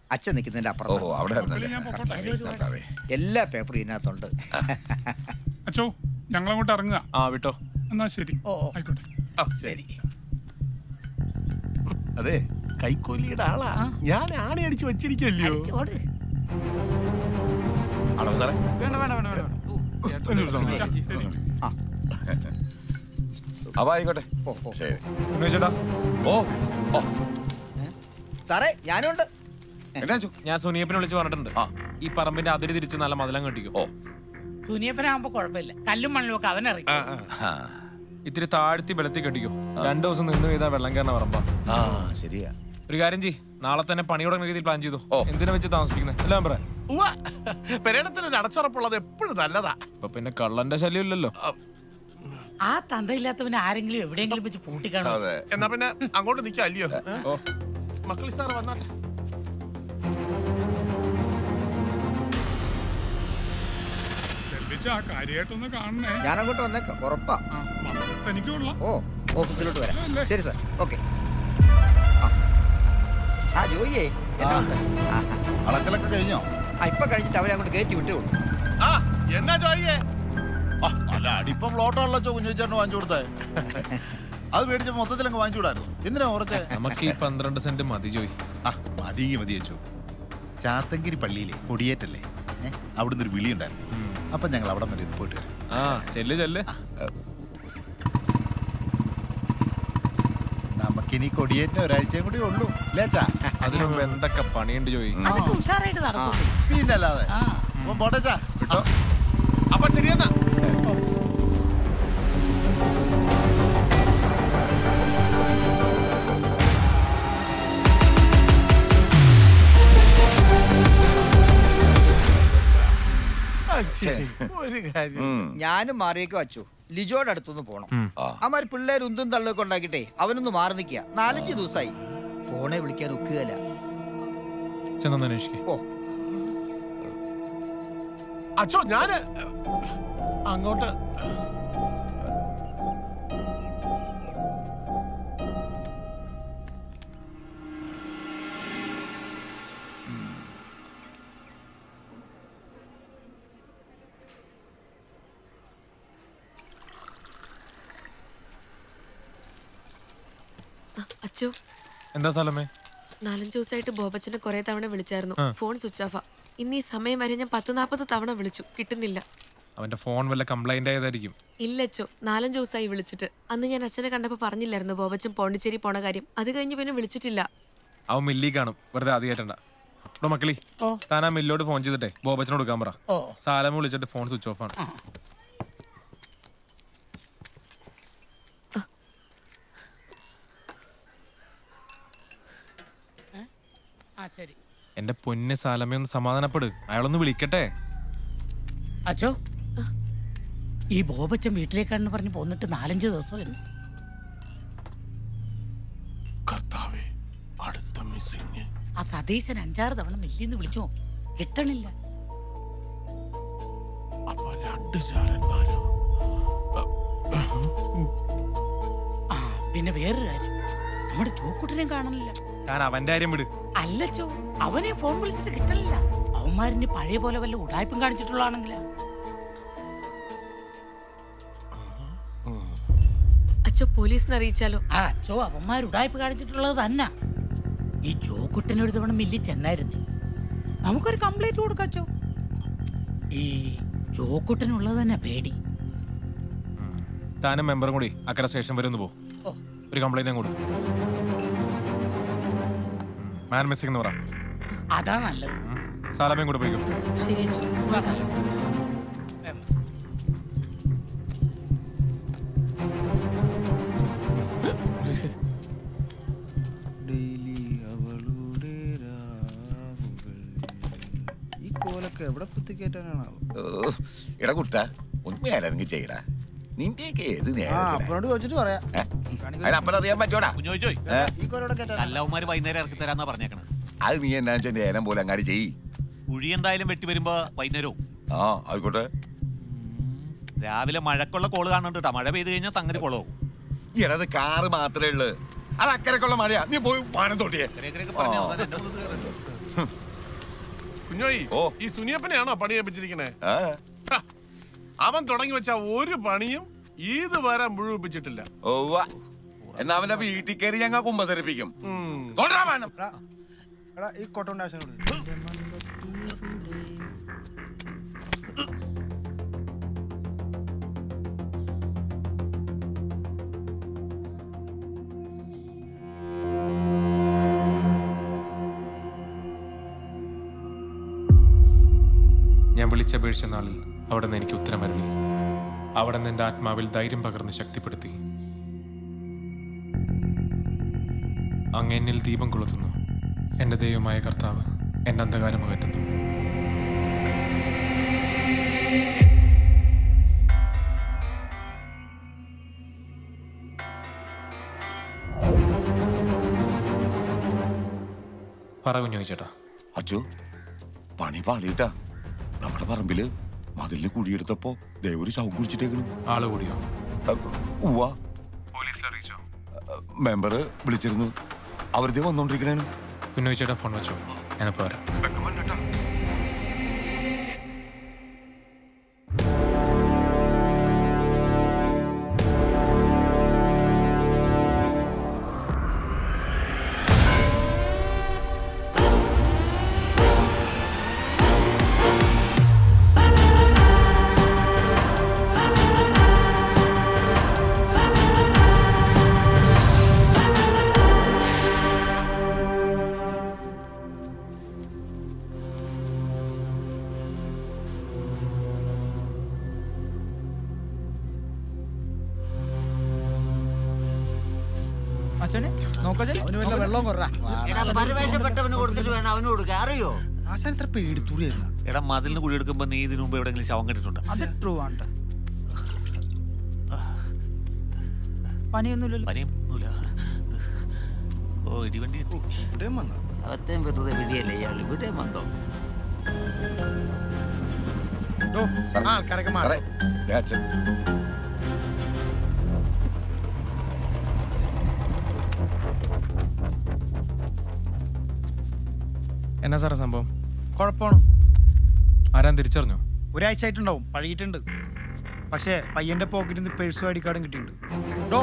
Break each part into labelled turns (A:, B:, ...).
A: അച്ഛൻ നിൽക്കുന്നതിന്റെ
B: ഓ
A: അപ്പുറം
B: അവിടെ ആയിരുന്നല്ലേ
C: ഞാൻ പൊക്കോട്ടെ.
B: കർത്താവേ.
A: എല്ലാ പേപ്പറും ഇതിനകത്തുണ്ട്
C: അച്ചോ ഞങ്ങളങ്ങോട്ട് ഇറങ്ങുക
D: ആ വിട്ടോ
C: എന്നാ ശരി
A: ഓ.
C: ആയിക്കോട്ടെ
A: ശരി
E: അതെ കൈക്കൂലിയുടെ ആളാ ഞാൻ ആണി അടിച്ച് വെച്ചിരിക്കല്ലോ
B: ആണോ സാറേ
F: വേണ്ട വേണ്ട വേണ്ട വേണ്ട
C: ശരി.
A: ആ
B: അപ്പൊ ആയിക്കോട്ടെ
A: ഓ, ഓ.
B: ശരി
D: ചേട്ടാ
B: ഓ ഓ
A: സാറേ ഞാനുണ്ട്
B: എന്നാ ചോ
D: ഞാൻ സുനിയപ്പിനെ വിളിച്ച് പറഞ്ഞിട്ടുണ്ട്
B: ആ.
D: ഈ പറമ്പിന്റെ അതിര് തിരിച്ച് നല്ല മതിലം കെട്ടിക്കും
B: ഓ
F: തുനിയപ്പനാകുമ്പോ കുഴപ്പമില്ല കല്ലും മണ്ണിലും ഒക്കെ അവനറിയാം
B: ആ
D: ഇത്തിരി താഴ്ത്തി ബലത്തി കെട്ടിക്കും രണ്ടു ദിവസം നിന്ന് ചെയ്താൽ വെള്ളം കയറണ പറമ്പ
B: ആ ശരിയാ
D: ഒരു കാര്യം ചെയ് നാളെ തന്നെ പണി തുടങ്ങുന്ന രീതിയിൽ പ്ലാൻ ചെയ്തു
B: ഓ.
D: എന്തിനാ വെച്ച് താമസിക്കുന്നത് എല്ലാം പറ
E: പെരേടത്തിന് ഒരു അടച്ചുറപ്പുള്ളത് എപ്പോഴും നല്ലതാ
D: ഇപ്പൊ പിന്നെ കള്ളന്റെ ശല്യം ഇല്ലല്ലോ
F: ആ തന്തയില്ലാത്തവന് ആരെങ്കിലും എവിടെയെങ്കിലും വെച്ച് പൂട്ടിക്കാണോ
B: അതെ
E: എന്നാ പിന്നെ അങ്ങോട്ട് നിൽക്കാം അല്ലയോ
D: ഓ
E: മക്കളി സാറ് വന്നാട്ടെ
C: ചെല്ലിച്ച ആ കാര്യമായിട്ടൊന്ന് കാണണേ
A: ഞാനങ്ങോട്ട് വന്നേക്കാം ഉറപ്പാ
C: ആ തനിക്കുള്ള
A: ഓ ഓഫീസിലോട്ട് വരാം ശരി സാർ ഓക്കെ ആ ജോയിയേ എന്നാ ഉണ്ട്? ആ, ആ.
G: അളക്കലൊക്കെ കഴിഞ്ഞോ
A: ആ ഇപ്പൊ കഴിഞ്ഞിട്ട് അവരെ അങ്ങോട്ട് കയറ്റി വിട്ടേ ഉള്ളൂ
E: ആ എന്നാ ജോയിയേ
G: ആ, അല്ല അടിപ്പം പ്ലോട്ടാണല്ലോ ചോ കുഞ്ഞുചേട്ടന് വാങ്ങിച്ചു കൊടുത്തേ അത് മേടിച്ച മൊത്തത്തിൽ അങ്ങ് വാങ്ങിച്ചു വിടായിരുന്നു എന്തിനാ കുറച്ച്
D: നമുക്ക് ഈ പന്ത്രണ്ട് സെന്റ് മതി ജോയി
G: ആ മതിയെങ്കി മതി വെച്ചു ചാത്തങ്കിരി പള്ളിയിലെ കൊടിയേറ്റല്ലേ ഏ അവിടുന്ന് ഒരു വിളി ഉണ്ടായിരുന്നു അപ്പൊ ഞങ്ങൾ അവിടെ വരെ ഒന്ന് പോയിട്ട് വരും
D: ആ ചെല്ല് ചെല്ല്
G: നമുക്കിനി കൊടിയേറ്റിന് ഒരാഴ്ചയും കൂടി ഉള്ളൂ ലേച്ചാ
D: അതിനു മുമ്പ് എന്തൊക്കെ പണിയുണ്ട് ജോയി
F: അതൊക്കെ ഉഷാറായിട്ട് നടക്കും
G: പിന്നല്ലാതെ
F: ആ
G: അപ്പം പോട്ടേച്ചാ
E: അപ്പൊ ശരിയെന്നാ ആ, ശരി. ഒരു കാര്യം
B: ഉം.
A: ഞാനും മാറിയേക്ക് വച്ചു ലിജോയുടെ അടുത്തൊന്ന് പോണം
D: ഉം.
B: ആ
A: അവന്മാർ പിള്ളേർ ഉന്തും തള്ളൊക്കെ ഉണ്ടാക്കിട്ടെ അവനൊന്ന് മാറി നിൽക്കുക നാലഞ്ച് ദിവസമായി ഫോണെ വിളിക്കാൻ ഒക്കുകയല്ല
D: ചെന്നൊന്ന് അന്വേഷിക്കേ
A: ഓ
E: അച്ചോ ഞാന് അങ്ങോട്ട്
H: അച്ചോ
D: എന്താ സ്ഥലമേ
H: നാലഞ്ച് ദിവസമായിട്ട് ബോബച്ചനെ കുറെ തവണ വിളിച്ചായിരുന്നു
D: ആ.
H: ഫോൺ സ്വിച്ച് ഓഫാ ഇന്ന് ഈ സമയം വരെ ഞാൻ പത്ത് നാൽപ്പത് തവണ വിളിച്ചു കിട്ടുന്നില്ല
D: അവന്റെ ഫോൺ വല്ല കംപ്ലൈന്റ് ആയതായിരിക്കും
H: ഇല്ല അച്ചോ നാലഞ്ച് ദിവസമായി വിളിച്ചിട്ട് അന്ന് ഞാൻ അച്ഛനെ കണ്ടപ്പോൾ പറഞ്ഞില്ലായിരുന്നു ബോബച്ചൻ പോണ്ടിച്ചേരി പോണ കാര്യം അത് കഴിഞ്ഞ് പിന്നെ വിളിച്ചിട്ടില്ല
D: അവൻ മില്ലി കാണും വെറുതെ ആദ്യമായിട്ടണ്ട ഇവിടെ മക്കളി താൻ ആ മില്ലോട് ഫോൺ ചെയ്തിട്ടെ ബോബച്ചനോട് കൊടുക്കാൻ പറ
F: ഓ
D: സാലമ വിളിച്ചിട്ട് ഫോൺ സ്വിച്ച് ഓഫ് ആണ്
F: ആ ശരി
D: എന്റെ പൊന്നെ സാലമ ഒന്ന് സമാധാനപ്പെട് അയാളൊന്ന് വിളിക്കട്ടെ
F: അച്ചോ ഈ ബോബച്ചൻ വീട്ടിലേക്കാണെന്ന് പറഞ്ഞ് പോന്നിട്ട് നാലഞ്ച് ദിവസം എന്ന്
E: കർത്താവേ അടുത്ത മിസ്സിങ്
F: ആ സതീശൻ അഞ്ചാറ് തവണ മില്ലിന്ന് വിളിച്ചു നോക്കി കിട്ടണില്ല
E: അപ്പൊ രണ്ട് ചാരന്മാരോ
F: ആ പിന്നെ വേറൊരു കാര്യം നമ്മുടെ ചോക്കുട്ടിനെയും കാണണില്ല
D: താൻ അവന്റെ കാര്യം വിട്
F: അല്ലച്ചോ അവനെ ഫോൺ വിളിച്ചിട്ട് കിട്ടണില്ല അവന്മാരിന്റെ പഴയ പോലെ വല്ല ഉടായ്പും കാണിച്ചിട്ടുള്ളതാണെങ്കിലാ
H: അച്ചോ പോലീസിനെ അറിയിച്ചാലോ
F: ആ അച്ചോ അവന്മാർ ഉടായ്പ കാണിച്ചിട്ടുള്ളത് തന്നെ ഈ ചോക്കുട്ടിനൊരു തവണ മില്ലി ചെന്നായിരുന്നു നമുക്കൊരു കംപ്ലൈന്റ് കൊടുക്കാച്ചോ ഈ ചോക്കുട്ടിനുള്ളത് തന്നെ പേടി
D: താനും മെമ്പറും കൂടി അക്കര സ്റ്റേഷൻ വരെ ഒന്ന് പോ
F: ഓ.
D: ഒരു കംപ്ലൈന്റ് അങ്ങോട്ട് മാൻ മിസ്സിംഗ് എന്ന് പറ
F: അതാ നല്ലത്
D: ഉം. സാലമയും കൂടെ പോയിക്കോ
H: ശരി അച്ചോ
F: അതാ. ഉം.
A: ഈ കോലൊക്കെ എവിടെ കുത്തിക്കേറ്റാനാണോ
B: ഓ, എടാ കുട്ട ഒന്ന് മേലിറങ്ങി ചെയ്യടാ നിന്റെയൊക്കെ ഏത്
A: ആ
B: നേരം
A: അപ്പനോട് ചോദിച്ചിട്ട് പറയാം
B: അതിനപ്പനറിയാൻ പറ്റൂടാ
I: കുഞ്ഞോജോയ്
A: ഈ കോലോടെ കേട്ടാ
I: നല്ലവന്മാര് വൈകുന്നേരം ഇറക്കി തരാന്നാ പറഞ്ഞേക്കണത്
B: അത് നീ എന്നാ വെച്ചാൽ എന്റെ ഏലം പോലെ അങ്ങാടി ചെയ്യ്
I: കുഴി എന്തായാലും വെട്ടി വരുമ്പോ വൈകുന്നേരവും
B: ആ ആയിക്കോട്ടെ
I: രാവിലെ മഴക്കുള്ള കോള് കാണുന്നുണ്ട് കേട്ടോ മഴ പെയ്ത് കഴിഞ്ഞാൽ സംഗതി കുളവും
B: എടത് കാറ് മാത്രമേ ഉള്ളു അത് അക്കരക്കുള്ള മഴയാ നീ പോയി പാനം തൊട്ടിയേ
I: ഇത്രയൊക്കെ പറഞ്ഞ അവസാനം എന്റെ മുന്നിൽ കയറും.
E: കുഞ്ഞോയി
B: ഓ.
E: ഈ സുനിയപ്പനെയാണോ പണി ഏൽപ്പിച്ചിരിക്കണേ
B: ആ
E: ഹ, അവൻ തുടങ്ങി വെച്ച ഒരു പണിയും ഇതുവരെ മുഴുവിപ്പിച്ചിട്ടില്ല
B: ഓവ്വ. എന്നാ അവന്റെ വീട്ടിൽ കയറി ഞങ്ങൾ കുമ്പസരിപ്പിക്കും
E: ഉം.
B: കൊണ്ടുവരാൻ വേണം.
A: ഈ കോട്ടോണ്ട് ആശാനോട്
D: ഞാൻ വിളിച്ചപേക്ഷിച്ച നാളിൽ അവിടെ നിന്ന് എനിക്ക് ഉത്തരം വരണേ അവിടെ നിന്ന് എൻ്റെ ആത്മാവിൽ ധൈര്യം പകർന്ന് ശക്തിപ്പെടുത്തി അങ്ങ് എന്നിൽ ദീപം കൊളുത്തുന്നു എൻ്റെ ദൈവമായ കർത്താവ് എൻ്റെ അന്ധകാരം അകറ്റുന്നു പറ കുഞ്ഞു ചേട്ടാ
B: അച്ചോ പണി പാളിയിട്ടാ നമ്മുടെ പറമ്പില് മതിലിന് കുഴിയെടുത്തപ്പോ ദേവര് ചവും കുടിച്ചിട്ടേക്കണ്
D: ആള് കൂടിയോ
B: ഉവ്വ
D: പോലീസിൽ അറിയിച്ചോ
B: മെമ്പർ വിളിച്ചിരുന്നു അവരിതേ വന്നോണ്ടിരിക്കണേന്
D: കുഞ്ഞു ചേട്ടാ ഫോൺ വെച്ചോ ഞാനിപ്പോ വരാം
A: അച്ഛനെ നോക്കച്ചൻ അവന് വല്ല വെള്ളം കുറ
F: പരിവേഷപ്പെട്ടവന് കൊടുത്തിട്ട് വേണം അവന് കൊടുക്കുക അറിയോ
A: ആശാൻ ഇത്ര പേടിത്തൂറിയായിരുന്നു
I: എടാ മതിലിന് കുഴി എടുക്കുമ്പോ നീ ഇതിനു മുമ്പ് എവിടെങ്കിലും ശവം കണ്ടിട്ടുണ്ട്
A: അത് ട്രൂ ആണ് പനിയൊന്നുമില്ലല്ലോ
I: പനിയൊന്നുമില്ല ഓ ഇടിവണ്ടി എത്തി.
A: ഇവിടെയും വന്നു
F: അവത്തെയും വെറുതെ വിടിയല്ലേ ഇയാൾ ഇവിടെ വന്നോ
A: ആൾക്കാരൊക്കെ
B: സാറേ ദേ അച്ഛൻ
D: എന്നാ സാറേ സംഭവം
J: കുഴപ്പമാണ്
D: ആരാൻ തിരിച്ചറിഞ്ഞോ
J: ഒരാഴ്ച ആയിട്ടുണ്ടാവും പഴകിയിട്ടുണ്ട് പക്ഷേ പയ്യന്റെ പോക്കറ്റിൽ നിന്ന് പേഴ്സും ഐ ഡി കാർഡും കിട്ടിയിട്ടുണ്ട് ഡോ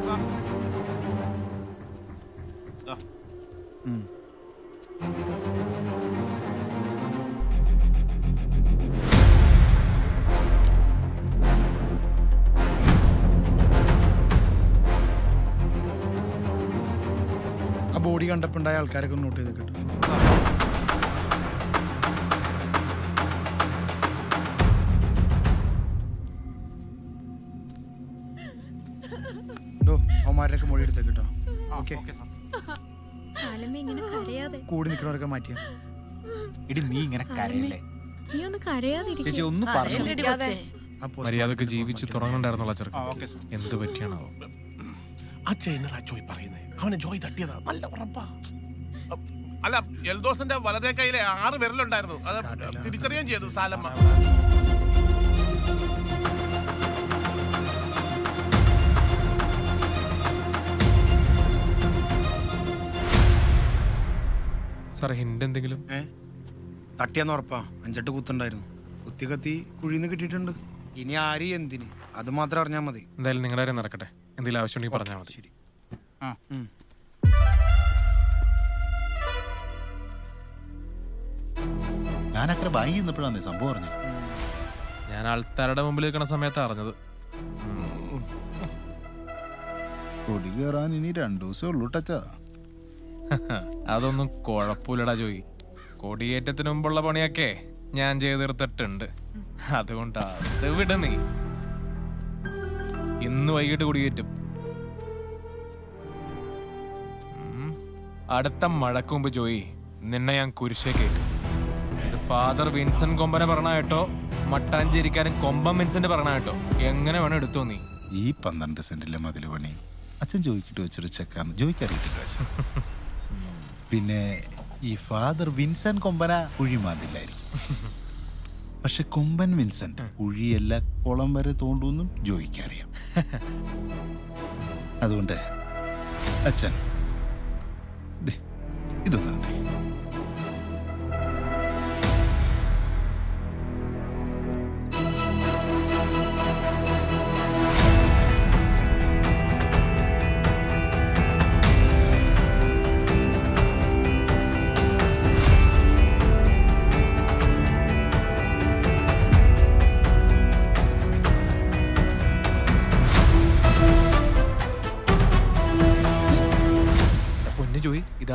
J: ഉം. ആ ബോഡി കണ്ടപ്പോൾ ഉണ്ടായ ആൾക്കാരൊക്കെ നോട്ട് ചെയ്ത് കിട്ടും ഡോ അവന്മാരുടെയൊക്കെ മൊഴി എടുത്തേക്ക് കേട്ടോ ഓക്കെ
K: സാലമ്മ ഇങ്ങനെ കരയാതെ
J: കൂടി നിൽക്കണവരൊക്കെ മാറ്റിയാ
L: ഇടി നീ ഇങ്ങനെ കരയല്ലേ
K: നീ ഒന്ന് കരയാതിരിക്കും
L: ചേച്ചി ഒന്ന് പറഞ്ഞു
J: ആ പോസ്റ്റ്
D: മര്യാദക്ക് ജീവിച്ച് തുടങ്ങണ്ടായിരുന്നുള്ള
L: ആ,
D: ചെറുക്കൻ
L: ഓക്കേ സാർ.
D: എന്ത് പറ്റിയാണോ
E: അച്ഛ എന്നതാ ജോയ് പറയുന്നേ അവനെ ജോയ് തട്ടിയതാ നല്ല ഉറപ്പാ അല്ല എൽദോസിന്റെ വലതേ കയ്യിലെ ആറ് വിരലുണ്ടായിരുന്നു അത് തിരിച്ചറിയുകയും ചെയ്തു സാലമ്മ
D: സാറേ ഹിന്റ് എന്തെങ്കിലും
J: ഏ തട്ടിയാന്ന് ഉറപ്പാ അഞ്ചെട്ട് കുത്തുണ്ടായിരുന്നു കുത്തി കത്തി കുഴിന്ന് കിട്ടിയിട്ടുണ്ട് ഇനി ആര് എന്തിന് അത് മാത്രം അറിഞ്ഞാൽ മതി
D: എന്തായാലും നിങ്ങളുടെ കാര്യം നടക്കട്ടെ എന്തെങ്കിലും ആവശ്യമുണ്ടെങ്കിൽ പറഞ്ഞാൽ മതി
J: ശരി
L: ആ.
J: ഉം.
G: ഞാനക്കരെ ബാങ്കി നിന്നപ്പോഴാണ് സംഭവം പറഞ്ഞത്
D: ഞാൻ ആൾക്കാരുടെ മുമ്പിൽ നിൽക്കുന്ന സമയത്താണ് അറിഞ്ഞത്
G: കൊടി കയറാൻ ഇനി രണ്ടു ദിവസമേ ഉള്ളൂ ടച്ചാ
D: അതൊന്നും കുഴപ്പമില്ലടാ ജോയി കൊടിയേറ്റത്തിന് മുമ്പുള്ള പണിയൊക്കെ ഞാൻ ചെയ്ത് തീർത്തിട്ടുണ്ട് അതുകൊണ്ട് അത് വിട നീ ഇന്ന് വൈകിട്ട് കൊടിയേറ്റും ഉം. അടുത്ത മഴക്ക് മുമ്പ് ജോയി നിന്നെ ഞാൻ കുരിശേ കയറ്റും ഇത് ഫാദർ വിൻസെന്റ് കൊമ്പനെ പറഞ്ഞ കേട്ടോ മട്ടാഞ്ചേരിക്കാരൻ കൊമ്പൻ വിൻസെന്റ് പറഞ്ഞ കേട്ടോ എങ്ങനെ വേണം എടുത്തോ നീ
G: ഈ പന്ത്രണ്ട് സെന്റിലെ മതിൽ പണി അച്ഛൻ ജോയിക്കിട്ട് വെച്ചൊരു ചെക്കാന്ന് ജോയിക്ക് അറിയത്തില്ല അച്ഛൻ പിന്നെ ഈ ഫാദർ വിൻസെന്റ് കൊമ്പന കുഴി മാതില്ലായിരിക്കും പക്ഷെ കൊമ്പൻ വിൻസെന്റ് കുഴിയല്ല കുളം വരെ തോണ്ടുമെന്നും ജോയിക്കറിയാം അതുകൊണ്ട് അച്ഛൻ ദേ, ഇതൊന്ന് കണ്ടേ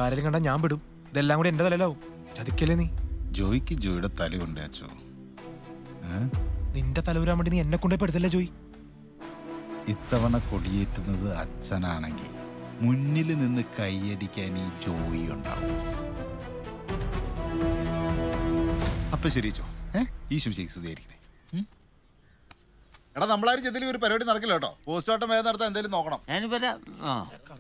D: ആരെങ്കിലും കണ്ടാ ഞാൻ വിടും ഇതെല്ലാം കൂടി എന്റെ തലയിലാവും ചതിക്കല്ലേ നീ
G: ജോയ്ക്ക് ജോയുടെ തല കൊണ്ട് അച്ചോ ഏ?
D: നിന്റെ തല ഊരാൻ വേണ്ടി നീ എന്നെ കൊണ്ടേ പെടുത്തല്ലേ ജോയി
G: ഇത്തവണ കൊടിയേറ്റുന്നത് അച്ഛനാണെങ്കിൽ മുന്നിൽ നിന്ന് കൈയടിക്കാൻ ഈ ജോയി ഉണ്ടാവും അപ്പൊ ശരി ചോ ഏ ഈശോ ശരി സ്തുതിയായിരിക്കണേ എടാ നമ്മളാരും ചെന്തെങ്കിലും ഒരു പരിപാടി നടക്കില്ല കേട്ടോ പോസ്റ്റ്മോർട്ടം വേഗം നടത്താൻ എന്തെങ്കിലും നോക്കണം
M: ഞാൻ വരാം ആ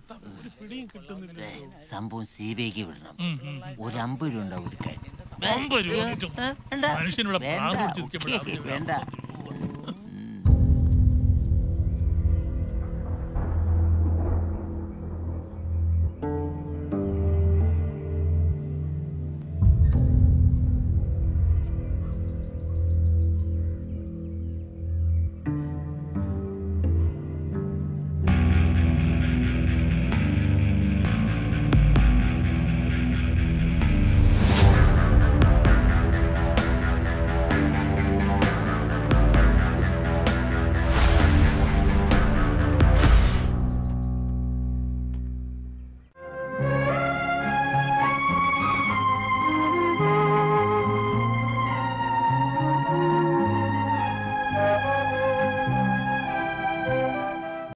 M: സംഭവം സി ബി ഐക്ക് വിടണം ഒരു അമ്പത് രൂപ ഉണ്ടാവും കൊടുക്കാൻ
C: അമ്പത് രൂപ കിട്ടും.
M: വേണ്ട.
C: മനുഷ്യനിവിടെ
M: വേണ്ട.
C: പ്രാന്ത് പിടിച്ചിരിക്കുമ്പോഴാ
M: വേണ്ട